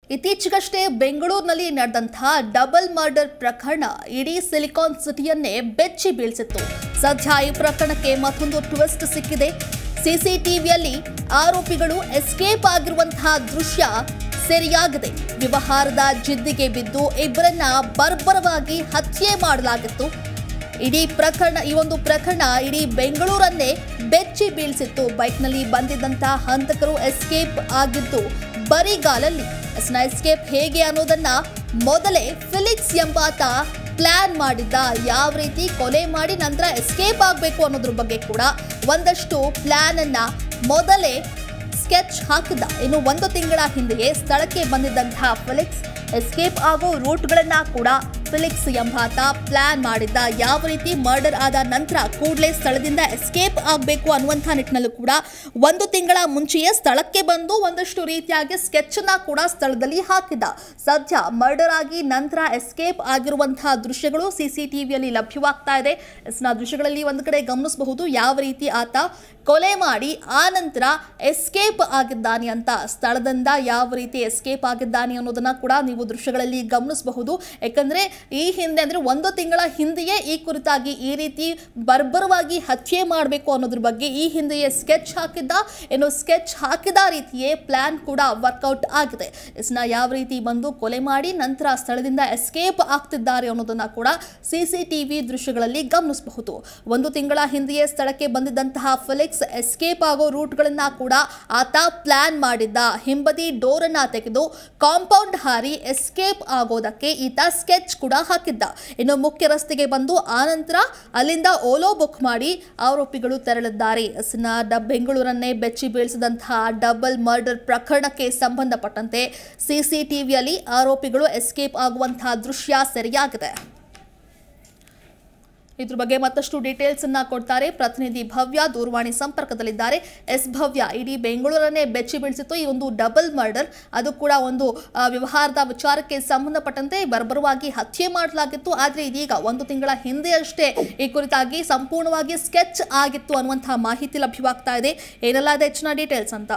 ಇತ್ತೀಚೆಗಷ್ಟೇ ಬೆಂಗಳೂರಿನಲ್ಲಿ ನಡೆದಂತಹ ಡಬಲ್ ಮರ್ಡರ್ ಪ್ರಕರಣ ಇಡೀ ಸಿಲಿಕಾನ್ ಸಿಟಿಯನ್ನೇ ಬೆಚ್ಚಿ ಬೀಳಿಸಿತ್ತು ಸದ್ಯ ಈ ಪ್ರಕರಣಕ್ಕೆ ಮತ್ತೊಂದು ಟ್ವಿಸ್ಟ್ ಸಿಕ್ಕಿದೆ ಸಿಸಿಟಿವಿಯಲ್ಲಿ ಆರೋಪಿಗಳು ಎಸ್ಕೇಪ್ ಆಗಿರುವಂತಹ ದೃಶ್ಯ ಸೆರೆಯಾಗಿದೆ ವ್ಯವಹಾರದ ಜಿದ್ದಿಗೆ ಬಿದ್ದು ಇಬ್ಬರನ್ನ ಬರ್ಬರವಾಗಿ ಹತ್ಯೆ ಮಾಡಲಾಗಿತ್ತು ಇಡೀ ಪ್ರಕರಣ ಈ ಒಂದು ಪ್ರಕರಣ ಇಡೀ ಬೆಂಗಳೂರನ್ನೇ ಬೆಚ್ಚಿ ಬೀಳಿಸಿತ್ತು ಬೈಕ್ನಲ್ಲಿ ಬಂದಿದ್ದಂತಹ ಹಂತಕರು ಎಸ್ಕೇಪ್ ಆಗಿದ್ದು ಬರಿಗಾಲಲ್ಲಿ ಎಸ್ನ ಎಸ್ಕೇಪ್ ಹೇಗೆ ಅನ್ನೋದನ್ನ ಮೊದಲೇ ಫಿಲಿಕ್ಸ್ ಎಂಬಾತ ಪ್ಲಾನ್ ಮಾಡಿದ್ದ ಯಾವ ರೀತಿ ಕೊಲೆ ಮಾಡಿ ನಂತರ ಎಸ್ಕೇಪ್ ಆಗಬೇಕು ಅನ್ನೋದ್ರ ಬಗ್ಗೆ ಕೂಡ ಒಂದಷ್ಟು ಪ್ಲಾನ್ ಅನ್ನ ಮೊದಲೇ ಸ್ಕೆಚ್ ಹಾಕಿದ್ದ ಇನ್ನು ಒಂದು ತಿಂಗಳ ಹಿಂದೆಯೇ ಸ್ಥಳಕ್ಕೆ ಬಂದಿದ್ದಂತಹ ಫಿಲಿಕ್ಸ್ ಎಸ್ಕೇಪ್ ಆಗೋ ರೂಟ್ಗಳನ್ನ ಕೂಡ ಫಿಲಿಕ್ಸ್ ಎಂಬಾತ ಪ್ಲಾನ್ ಮಾಡಿದ್ದ ಯಾವ ರೀತಿ ಮರ್ಡರ್ ಆದ ನಂತರ ಕೂಡಲೇ ಸ್ಥಳದಿಂದ ಎಸ್ಕೇಪ್ ಆಗಬೇಕು ಅನ್ನುವಂಥ ನಿಟ್ಟಿನಲ್ಲೂ ಕೂಡ ಒಂದು ತಿಂಗಳ ಮುಂಚೆಯೇ ಸ್ಥಳಕ್ಕೆ ಬಂದು ಒಂದಷ್ಟು ರೀತಿಯಾಗಿ ಸ್ಕೆಚ್ ಅನ್ನ ಕೂಡ ಸ್ಥಳದಲ್ಲಿ ಹಾಕಿದ್ದ ಸದ್ಯ ಮರ್ಡರ್ ಆಗಿ ನಂತರ ಎಸ್ಕೇಪ್ ಆಗಿರುವಂತಹ ದೃಶ್ಯಗಳು ಸಿಸಿಟಿವಿಯಲ್ಲಿ ಲಭ್ಯವಾಗ್ತಾ ಇದೆ ಎಸ್ನ ದೃಶ್ಯಗಳಲ್ಲಿ ಒಂದು ಕಡೆ ಗಮನಿಸಬಹುದು ಯಾವ ರೀತಿ ಆತ ಕೊಲೆ ಮಾಡಿ ಆ ನಂತರ ಎಸ್ಕೇಪ್ ಆಗಿದ್ದಾನೆ ಅಂತ ಸ್ಥಳದಿಂದ ಯಾವ ರೀತಿ ಎಸ್ಕೇಪ್ ಆಗಿದ್ದಾನೆ ಅನ್ನೋದನ್ನ ಕೂಡ ನೀವು ದೃಶ್ಯಗಳಲ್ಲಿ ಗಮನಿಸಬಹುದು ಯಾಕಂದ್ರೆ ಈ ಹಿಂದೆ ಅಂದ್ರೆ ಒಂದು ತಿಂಗಳ ಹಿಂದೆಯೇ ಈ ಕುರಿತಾಗಿ ಈ ರೀತಿ ಬರ್ಬರವಾಗಿ ಹತ್ಯೆ ಮಾಡಬೇಕು ಅನ್ನೋದ್ರ ಬಗ್ಗೆ ಈ ಹಿಂದೆಯೇ ಸ್ಕೆಚ್ ಹಾಕಿದ್ದ ಇನ್ನು ಸ್ಕೆಚ್ ಹಾಕಿದ ರೀತಿಯೇ ಪ್ಲಾನ್ ಕೂಡ ವರ್ಕೌಟ್ ಆಗಿದೆ ಇಸ್ನ ಯಾವ ರೀತಿ ಬಂದು ಕೊಲೆ ಮಾಡಿ ನಂತರ ಸ್ಥಳದಿಂದ ಎಸ್ಕೇಪ್ ಆಗ್ತಿದ್ದಾರೆ ಅನ್ನೋದನ್ನ ಕೂಡ ಸಿಸಿಟಿವಿ ದೃಶ್ಯಗಳಲ್ಲಿ ಗಮನಿಸಬಹುದು ಒಂದು ತಿಂಗಳ ಹಿಂದೆಯೇ ಸ್ಥಳಕ್ಕೆ ಬಂದಿದ್ದಂತಹ ಫಿಲಿಕ್ಸ್ ಎಸ್ಕೇಪ್ ಆಗೋ ರೂಟ್ಗಳನ್ನ ಕೂಡ ಆತ ಪ್ಲಾನ್ ಮಾಡಿದ್ದ ಹಿಂಬದಿ ಡೋರ್ ಅನ್ನ ತೆಗೆದು ಕಾಂಪೌಂಡ್ ಹಾರಿ ಎಸ್ಕೇಪ್ ಆಗೋದಕ್ಕೆ ಈತ ಸ್ಕೆಚ್ ಕೂಡ ಹಾಕಿದ್ದ ಇನ್ನು ಮುಖ್ಯ ರಸ್ತೆಗೆ ಬಂದು ಆನಂತರ ಅಲ್ಲಿಂದ ಓಲೋ ಬುಕ್ ಮಾಡಿ ಆರೋಪಿಗಳು ತೆರಳಿದ್ದಾರೆ ಎಸ್ನ ಡ ಬೆಂಗಳೂರನ್ನೇ ಬೆಚ್ಚಿ ಬೀಳಿಸಿದಂತಹ ಡಬಲ್ ಮರ್ಡರ್ ಪ್ರಕರಣಕ್ಕೆ ಸಂಬಂಧಪಟ್ಟಂತೆ ಸಿಸಿಟಿವಿಯಲ್ಲಿ ಆರೋಪಿಗಳು ಎಸ್ಕೇಪ್ ಆಗುವಂತಹ ದೃಶ್ಯ ಸೆರೆಯಾಗಿದೆ ಇದ್ರ ಬಗ್ಗೆ ಮತ್ತಷ್ಟು ಡೀಟೇಲ್ಸ್ ಅನ್ನ ಕೊಡ್ತಾರೆ ಪ್ರತಿನಿಧಿ ಭವ್ಯ ದೂರವಾಣಿ ಸಂಪರ್ಕದಲ್ಲಿದ್ದಾರೆ ಎಸ್ ಭವ್ಯ ಇಡೀ ಬೆಂಗಳೂರನ್ನೇ ಬೆಚ್ಚಿ ಬೀಳಿಸಿತ್ತು ಈ ಒಂದು ಡಬಲ್ ಮರ್ಡರ್ ಅದು ಕೂಡ ಒಂದು ಆ, ವ್ಯವಹಾರದ ವಿಚಾರಕ್ಕೆ ಸಂಬಂಧಪಟ್ಟಂತೆ ಬರ್ಬರವಾಗಿ ಹತ್ಯೆ ಮಾಡಲಾಗಿತ್ತು ಆದರೆ ಇದೀಗ ಒಂದು ತಿಂಗಳ ಹಿಂದೆ ಅಷ್ಟೇ ಈ ಕುರಿತಾಗಿ ಸಂಪೂರ್ಣವಾಗಿ ಸ್ಕೆಚ್ ಆಗಿತ್ತು ಅನ್ನುವಂತಹ ಮಾಹಿತಿ ಲಭ್ಯವಾಗ್ತಾ ಇದೆ ಏನೆಲ್ಲ ಇದೆ ಹೆಚ್ಚಿನ ಡೀಟೇಲ್ಸ್ ಅಂತ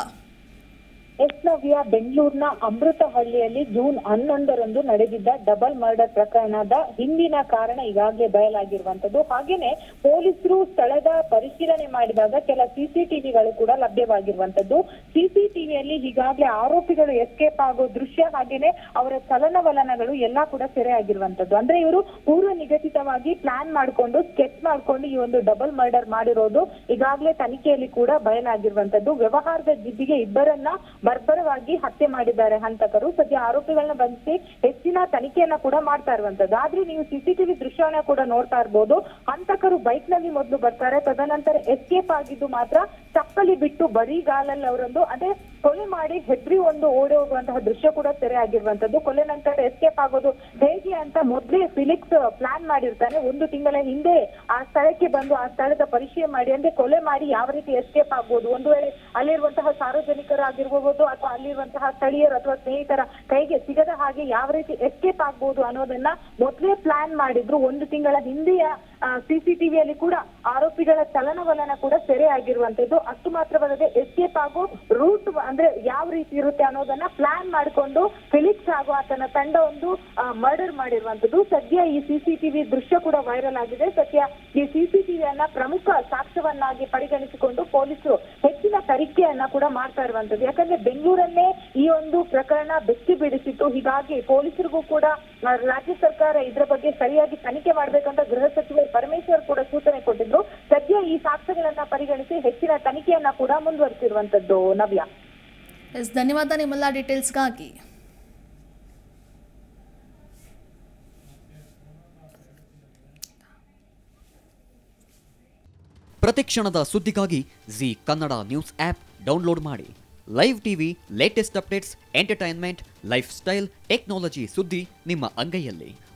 ಎಸ್ ನವ್ಯ ಬೆಂಗಳೂರಿನ ಅಮೃತಹಳ್ಳಿಯಲ್ಲಿ ಜೂನ್ ಹನ್ನೊಂದರಂದು ನಡೆದಿದ್ದ ಡಬಲ್ ಮರ್ಡರ್ ಪ್ರಕರಣದ ಹಿಂದಿನ ಕಾರಣ ಈಗಾಗಲೇ ಬಯಲಾಗಿರುವಂತದ್ದು ಹಾಗೇನೆ ಪೊಲೀಸರು ಸ್ಥಳದ ಪರಿಶೀಲನೆ ಮಾಡಿದಾಗ ಕೆಲ ಸಿಸಿಟಿವಿಗಳು ಕೂಡ ಲಭ್ಯವಾಗಿರುವಂತದ್ದು ಸಿಸಿಟಿವಿಯಲ್ಲಿ ಈಗಾಗಲೇ ಆರೋಪಿಗಳು ಎಸ್ಕೇಪ್ ಆಗೋ ದೃಶ್ಯ ಹಾಗೇನೆ ಅವರ ಚಲನವಲನಗಳು ಎಲ್ಲಾ ಕೂಡ ಸೆರೆ ಆಗಿರುವಂತದ್ದು ಅಂದ್ರೆ ಇವರು ಪೂರ್ವ ನಿಗದಿತವಾಗಿ ಪ್ಲಾನ್ ಮಾಡಿಕೊಂಡು ಸ್ಕೆಚ್ ಮಾಡ್ಕೊಂಡು ಈ ಒಂದು ಡಬಲ್ ಮರ್ಡರ್ ಮಾಡಿರೋದು ಈಗಾಗಲೇ ತನಿಖೆಯಲ್ಲಿ ಕೂಡ ಬಯಲಾಗಿರುವಂತದ್ದು ವ್ಯವಹಾರದ ಜಿದ್ದಿಗೆ ಇಬ್ಬರನ್ನ ಬರ್ಬರವಾಗಿ ಹತ್ಯೆ ಮಾಡಿದ್ದಾರೆ ಹಂತಕರು ಸದ್ಯ ಆರೋಪಿಗಳನ್ನ ಬಂಧಿಸಿ ಹೆಚ್ಚಿನ ತನಿಖೆಯನ್ನ ಕೂಡ ಮಾಡ್ತಾ ಇರುವಂತದ್ದು ಆದ್ರೆ ನೀವು ಸಿಸಿಟಿವಿ ದೃಶ್ಯವನ್ನ ಕೂಡ ನೋಡ್ತಾ ಇರ್ಬೋದು ಹಂತಕರು ಬೈಕ್ ನಲ್ಲಿ ಮೊದಲು ಬರ್ತಾರೆ ತದನಂತರ ಎಸ್ಕೇಪ್ ಆಗಿದ್ದು ಮಾತ್ರ ಚಪ್ಪಲಿ ಬಿಟ್ಟು ಬರಿಗಾಲಲ್ಲಿ ಅವರೊಂದು ಅದೇ ಕೊಲೆ ಮಾಡಿ ಹೆದ್ರಿ ಒಂದು ಓಡಿ ಹೋಗುವಂತಹ ದೃಶ್ಯ ಕೂಡ ಸೆರೆ ಆಗಿರುವಂತದ್ದು ಕೊಲೆ ನಂತರ ಎಸ್ಕೇಪ್ ಆಗೋದು ಹೇಗೆ ಅಂತ ಮೊದ್ಲೇ ಫಿಲಿಕ್ಸ್ ಪ್ಲಾನ್ ಮಾಡಿರ್ತಾನೆ ಒಂದು ತಿಂಗಳ ಹಿಂದೆ ಆ ಸ್ಥಳಕ್ಕೆ ಬಂದು ಆ ಸ್ಥಳದ ಪರಿಶೀಲನೆ ಮಾಡಿ ಅಂದ್ರೆ ಕೊಲೆ ಮಾಡಿ ಯಾವ ರೀತಿ ಎಸ್ಕೇಪ್ ಆಗ್ಬೋದು ಒಂದು ವೇಳೆ ಅಲ್ಲಿರುವಂತಹ ಸಾರ್ವಜನಿಕರಾಗಿರ್ಬೋದು ಅಥವಾ ಅಲ್ಲಿರುವಂತಹ ಸ್ಥಳೀಯರು ಅಥವಾ ಸ್ನೇಹಿತರ ಕೈಗೆ ಸಿಗದ ಹಾಗೆ ಯಾವ ರೀತಿ ಎಸ್ಕೇಪ್ ಆಗ್ಬೋದು ಅನ್ನೋದನ್ನ ಮೊದಲೇ ಪ್ಲಾನ್ ಮಾಡಿದ್ರು ಒಂದು ತಿಂಗಳ ಹಿಂದೆಯ ಸಿಸಿಟಿವಿಯಲ್ಲಿ ಕೂಡ ಆರೋಪಿಗಳ ಚಲನವಲನ ಕೂಡ ಸೆರೆ ಆಗಿರುವಂತದ್ದು ಅಷ್ಟು ಮಾತ್ರವಲ್ಲದೆ ಎಸ್ಕೇಪ್ ಆಗೋ ರೂಟ್ ಅಂದ್ರೆ ಯಾವ ರೀತಿ ಇರುತ್ತೆ ಅನ್ನೋದನ್ನ ಪ್ಲಾನ್ ಮಾಡಿಕೊಂಡು ಫಿಲಿಕ್ಸ್ ಹಾಗೂ ಆತನ ತಂಡ ಒಂದು ಮರ್ಡರ್ ಮಾಡಿರುವಂತದ್ದು ಸದ್ಯ ಈ ಸಿಸಿಟಿವಿ ದೃಶ್ಯ ಕೂಡ ವೈರಲ್ ಆಗಿದೆ ಸದ್ಯ ಈ ಸಿಸಿಟಿವಿಯನ್ನ ಪ್ರಮುಖ ಸಾಕ್ಷ್ಯವನ್ನಾಗಿ ಪರಿಗಣಿಸಿಕೊಂಡು ಪೊಲೀಸರು ಹೆಚ್ಚಿನ ತನಿಖೆಯನ್ನ ಕೂಡ ಮಾಡ್ತಾ ಇರುವಂತದ್ದು ಯಾಕಂದ್ರೆ ಬೆಂಗಳೂರನ್ನೇ ಈ ಒಂದು ಪ್ರಕರಣ ಬೆಚ್ಚಿ ಬಿಡಿಸಿತ್ತು ಹೀಗಾಗಿ ಪೊಲೀಸರಿಗೂ ಕೂಡ ಆ, ರಾಜ್ಯ ಸರ್ಕಾರ ಇದ್ರ ಬಗ್ಗೆ ಸರಿಯಾಗಿ ತನಿಖೆ ಮಾಡ್ಬೇಕಂತ ಗೃಹ ಸಚಿವ ಪರಮೇಶ್ವರ್ ಕೂಡ ಸೂಚನೆ ಕೊಟ್ಟಿದ್ರು ಸದ್ಯ ಈ ಸಾಕ್ಷ್ಯಗಳನ್ನ ಪರಿಗಣಿಸಿ ಹೆಚ್ಚಿನ ತನಿಖೆಯನ್ನ ಕೂಡ ಮುಂದುವರಿಸಿರುವಂತದ್ದು ನವ್ಯ ಎಸ್ ಧನ್ಯವಾದ ನಿಮ್ಮೆಲ್ಲ ಡೀಟೇಲ್ಸ್ಗಾಗಿ ಪ್ರತಿಕ್ಷಣದ ಸುದ್ದಿಗಾಗಿ Zee Kannada news app download ಮಾಡಿ live TV latest updates entertainment lifestyle technology ಸುದ್ದಿ ನಿಮ್ಮ ಅಂಗೈಯಲ್ಲಿ